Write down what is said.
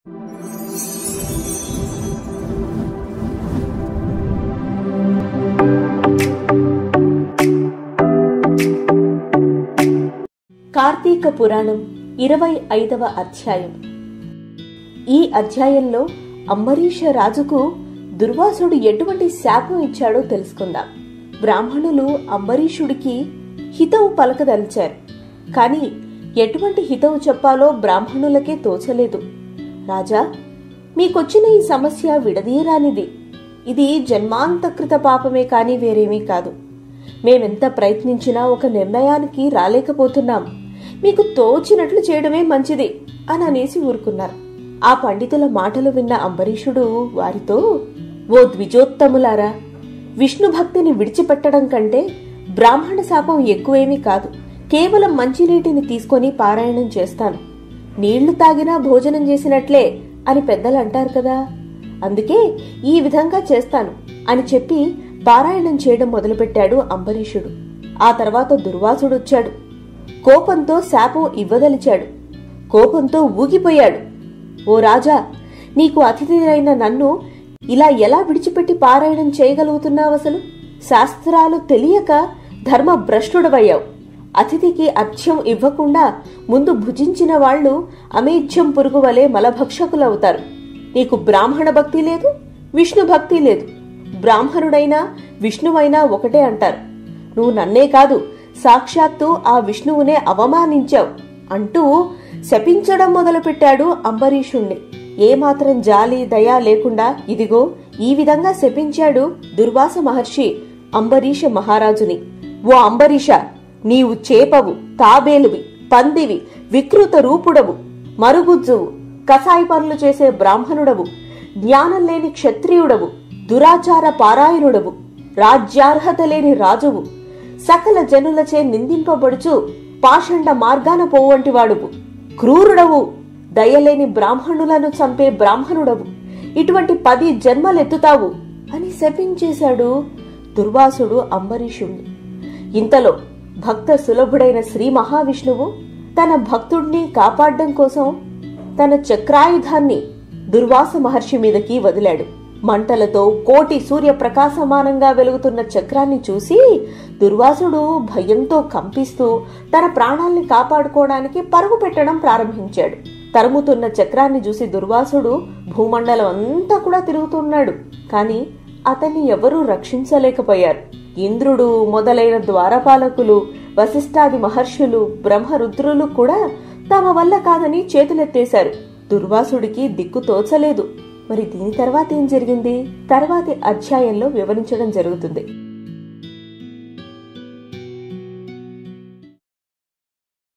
కార్తీక పురాణం ఇరవై ఐదవ అధ్యాయం ఈ అధ్యాయంలో అంబరీష రాజుకు దుర్వాసుడు ఎటువంటి శాపం ఇచ్చాడో తెలుసుకుందాం బ్రాహ్మణులు అంబరీషుడికి హితవు పలకదలిచారు కాని ఎటువంటి హితవు చెప్పాలో బ్రాహ్మణులకే తోచలేదు రాజా మీకొచ్చిన ఈ సమస్య విడదీయరానిది ఇది జన్మాంతకృత పాపమే కాని వేరేమీ కాదు మేమెంత ప్రయత్నించినా ఒక నిర్ణయానికి రాలేకపోతున్నాం మీకు తోచినట్లు చేయడమే మంచిది అని అనేసి ఊరుకున్నారు ఆ పండితుల మాటలు విన్న అంబరీషుడు వారితో ఓ ద్విజోత్తములారా విష్ణు భక్తిని విడిచిపెట్టడం కంటే బ్రాహ్మణ శాపం ఎక్కువేమీ కాదు కేవలం మంచినీటిని తీసుకొని పారాయణం చేస్తాను నీళ్లు తాగినా భోజనం చేసినట్లే అని పెద్దలు అంటారు కదా అందుకే ఈ విధంగా చేస్తాను అని చెప్పి పారాయణం చేయడం మొదలుపెట్టాడు అంబరీషుడు ఆ తర్వాత దుర్వాసుడు వచ్చాడు కోపంతో శాపం ఇవ్వదలిచాడు కోపంతో ఊగిపోయాడు ఓ రాజా నీకు అతిథినైన నన్ను ఇలా ఎలా విడిచిపెట్టి పారాయణం చేయగలుగుతున్నావు అసలు శాస్త్రాలు తెలియక ధర్మ భ్రష్టుడవయ్యావు అతిథికి అర్ఘ్యం ఇవ్వకుండా ముందు భుజించిన వాళ్ళు అమేధ్యం పురుగు వలె మలభక్షకులవుతారు నీకు బ్రాహ్మణ భక్తి లేదు విష్ణు భక్తి లేదు బ్రాహ్మణుడైనా విష్ణువైనా ఒకటే అంటారు నువ్వు నన్నే కాదు సాక్షాత్తు ఆ విష్ణువునే అవమానించావు అంటూ శపించడం మొదలుపెట్టాడు అంబరీషుణ్ణి ఏమాత్రం జాలి దయ లేకుండా ఇదిగో ఈ విధంగా శపించాడు దుర్వాస మహర్షి అంబరీష మహారాజుని ఓ అంబరీష నీవు చేపవు తాబేలువి పందివి వికృత రూపుడవు మరుగుజ్జువు కసాయి పనులు చేసే బ్రాహ్మణుడవు జ్ఞానం లేని క్షత్రియుడవు దురాచార పారాయణుడవు రాజ్యార్హత లేని రాజువు సకల జనులచే నిందింపబడుచు పాషండ మార్గాన పోవంటి వాడువు క్రూరుడవు దయలేని బ్రాహ్మణులను చంపే బ్రాహ్మణుడవు ఇటువంటి పది జన్మలెత్తుతావు అని శపించేశాడు దుర్వాసుడు అంబరీషుణ్ణి ఇంతలో భక్త సులభుడైన శ్రీ మహావిష్ణువు తన భక్తుడిని కాపాడడం కోసం తన చక్రాయుధాన్ని దుర్వాస మహర్షి మీదకి వదిలాడు మంటలతో కోటి సూర్య ప్రకాశమానంగా వెలుగుతున్న చక్రాన్ని చూసి దుర్వాసుడు భయంతో కంపిస్తూ తన ప్రాణాల్ని కాపాడుకోవడానికి పరుగు పెట్టడం ప్రారంభించాడు తరుముతున్న చక్రాన్ని చూసి దుర్వాసుడు భూమండలం అంతా కూడా తిరుగుతున్నాడు కాని అతన్ని ఎవరూ రక్షించలేకపోయారు ఇంద్రుడు మొదలైన ద్వారపాలకులు వశిష్ఠాది మహర్షులు బ్రహ్మరుద్రులు కూడా తమ వల్ల కాదని చేతులెత్తేశారు దుర్వాసుడికి దిక్కు తోచలేదు మరి దీని తర్వాత ఏం జరిగింది తర్వాతి అధ్యాయంలో వివరించడం జరుగుతుంది